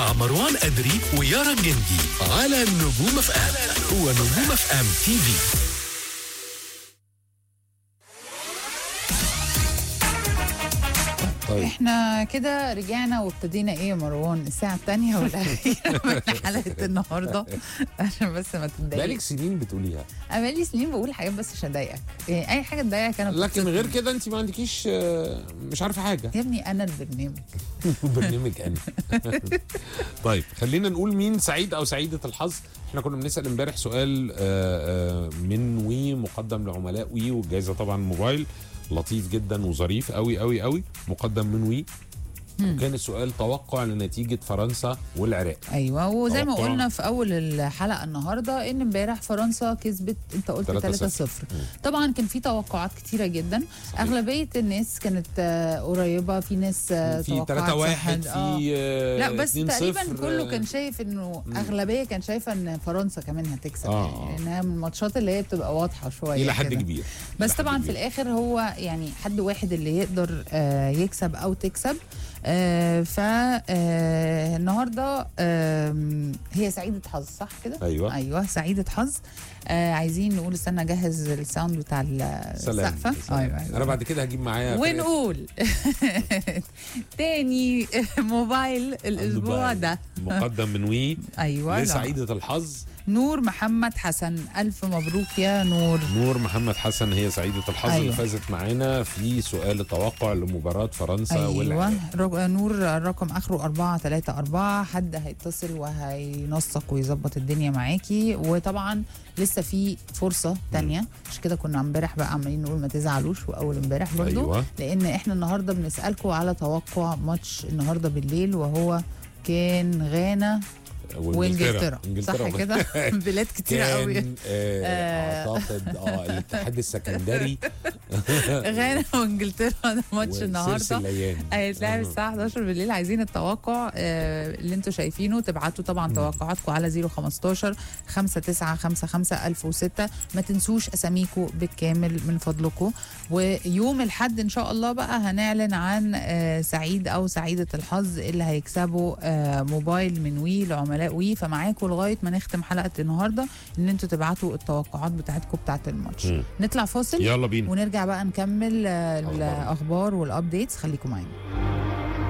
مع مروان أدري ويارا جندي على نجوم اف ام ونجوم اف ام تي في طيب احنا كده رجعنا وابتدينا ايه يا مروان الساعة الثانية والأخيرة من حلقة النهاردة عشان بس ما تتضايقش بقالك سنين بتقوليها أنا بقالي سنين بقول حاجات بس عشان أضايقك يعني أي حاجة تضايقك أنا لكن بتبسط. غير كده انت ما عندكيش آه، مش عارفه حاجه يا ابني أنا البرنامج برنامج انا طيب خلينا نقول مين سعيد او سعيده الحظ احنا كنا بنسال امبارح سؤال آه، آه، من وي مقدم لعملاء وي والجائزه طبعا موبايل لطيف جدا وظريف قوي قوي قوي مقدم من وي وكان السؤال توقع لنتيجه فرنسا والعراق ايوه وزي ما توقع. قلنا في اول الحلقه النهارده ان امبارح فرنسا كسبت انت قلت 3-0. 3-0 طبعا كان في توقعات كتيره جدا صحيح. اغلبيه الناس كانت آه، قريبه في ناس آه، في توقعات 3 1 صحت. آه. في آه، لا بس 2-0 تقريبا كله آه، كان شايف انه اغلبيه كان شايفه ان فرنسا كمان هتكسب آه، يعني آه. لانها من الماتشات اللي هي بتبقى واضحه شويه الى حد كده. كبير بس إلى حد طبعا في كبير. الاخر هو يعني حد واحد اللي يقدر آه، يكسب او تكسب فالنهارده هي سعيده حظ صح كده؟ ايوه ايوه سعيده حظ آه، عايزين نقول استنى اجهز الساوند بتاع سلام السقفه سلام. ايوه ايوه انا بعد كده هجيب معايا فرقة ونقول تاني موبايل الاسبوع الموبايل. ده مقدم من وي ايوه لا. لسعيده الحظ نور محمد حسن الف مبروك يا نور نور محمد حسن هي سعيدة الحظ أيوة. اللي فازت معانا في سؤال التوقع لمباراة فرنسا والعراق ايوه رو- نور الرقم اخره 434 حد هيتصل وهينسق ويظبط الدنيا معاكي وطبعا لسه في فرصه تانية مش كده كنا امبارح بقى عمالين نقول ما تزعلوش واول امبارح برضو أيوة. لان احنا النهارده بنسالكم على توقع ماتش النهارده بالليل وهو كان غانا وانجلترا صح وب- كده بلاد كتيره قوي كان آه آه. اعتقد اه الاتحاد السكندري غانا وانجلترا ده ماتش وسيرس النهارده الليان هيتلعب الساعة 11 بالليل عايزين التوقع آه، اللي انتوا شايفينه تبعتوا طبعا توقعاتكم على 015 5955 1006 ما تنسوش اساميكم بالكامل من فضلكم ويوم الحد ان شاء الله بقى هنعلن عن آه، سعيد او سعيدة الحظ اللي هيكسبوا آه، موبايل من وي لعملاء وي فمعاكم لغاية ما نختم حلقة النهاردة ان انتوا تبعتوا التوقعات بتاعتكم بتاعت الماتش مم. نطلع فاصل يلا بينا ونرجع بقى نكمل آه، أخبار. الاخبار والابديتس خليكم معانا